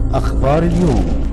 أخبار اليوم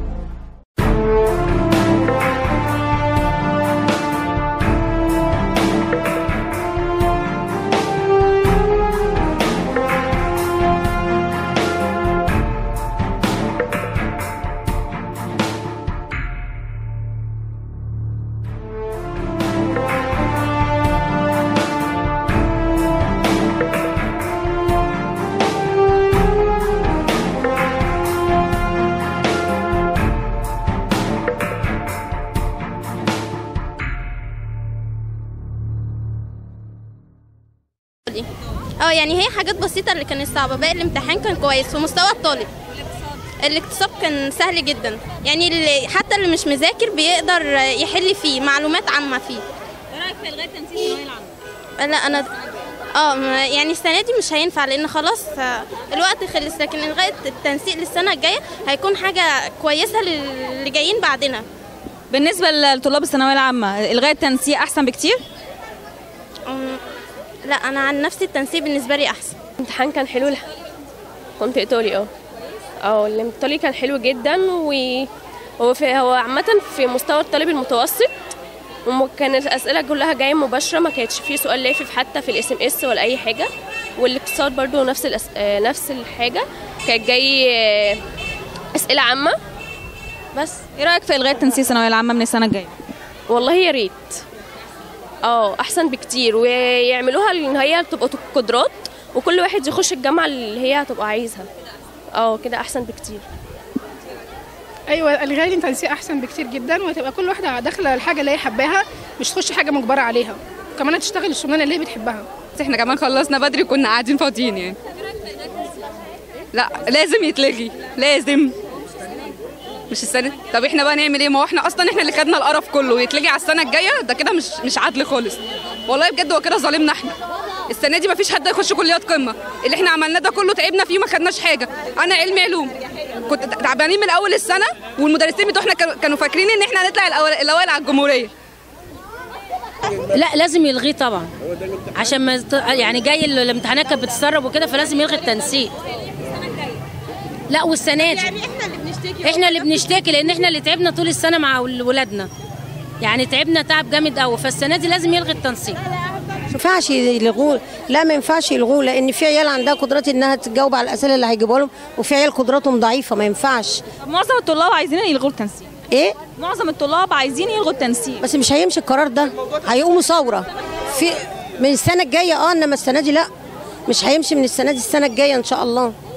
دي. اه يعني هي حاجات بسيطة اللي كانت صعبة باقي الامتحان كان كويس في مستوى الطالب الاقتصاد كان سهل جدا يعني اللي حتى اللي مش مذاكر بيقدر يحل فيه معلومات عامة فيه ايه رايك في الغاء تنسيق الثانويه العامه لا انا اه ما- يعني السنة دي مش هينفع لان خلاص آه، الوقت خلص لكن الغاء التنسيق للسنة الجاية هيكون حاجة كويسة للي جايين بعدنا بالنسبه لطلاب الثانويه العامه الغاء التنسيق احسن بكتير أم، لا انا عن نفسي التنسيق بالنسبة لي احسن الامتحان كان حلو الح- كنت ايطالي اه اه الايطالي كان حلو جدا و هو في هو عامة في مستوى الطالب المتوسط وكانت الأسئلة كلها جاية مباشرة ما كانتش فيه سؤال لافف حتى في الاس ام اس ولا أي حاجة والاقتصاد برضو نفس الأس... آه، نفس الحاجة كانت جاي آه، أسئلة عامة بس ايه رايك في الغاء التنسيق الثانويه العامه من السنه الجايه والله يا ريت اه احسن بكتير ويعملوها ان هي تبقى قدرات وكل واحد يخش الجامعه اللي هي هتبقى عايزها اه كده احسن بكتير ايوه الغاء التنسيق احسن بكتير جدا وهتبقى كل واحده داخله الحاجه اللي هي حباها مش تخش حاجه مجبره عليها وكمان هتشتغل الشغلانه اللي هي بتحبها احنا كمان خلصنا بدري كنا قاعدين فاضيين يعني لا لازم يتلغي لازم مش السنه طب احنا بقى نعمل ايه ما هو احنا اصلا احنا اللي خدنا القرف كله ويتلغي على السنه الجايه ده كده مش مش عدل خالص والله بجد هو كده ظالمنا احنا السنه دي مفيش حد يخش كليات قمه اللي احنا عملناه ده كله تعبنا فيه ما خدناش حاجه انا علمي علوم كنت تعبانين من اول السنه والمدرسين بتوعنا كانوا- كانوا فاكرين ان احنا هنطلع الأول- الاوائل على الجمهوريه لا لازم يلغيه طبعا عشان ما يست- يعني جاي ال- الامتحانات كانت بتتسرب وكده فلازم يلغي التنسيق لا والسنه دي يعني احنا اللي بنشتكي احنا اللي بنشتكي لان احنا اللي تعبنا طول السنه مع ول- ولادنا يعني تعبنا تعب جامد قوي فالسنه دي لازم يلغي التنسيق ما ينفعش يلغوه لا ما ينفعش يلغوه لان في عيال عندها قدرات انها تجاوب على الاسئله اللي هيجيبوها لهم وفي عيال قدراتهم ضعيفه ما ينفعش طب معظم الطلاب عايزين يلغوا التنسيق ايه معظم الطلاب عايزين يلغوا التنسيق بس مش هيمشي القرار ده هيقوموا ثوره في من السنه الجايه اه انما السنه دي لا مش هيمشي من السنه دي السنه الجايه ان شاء الله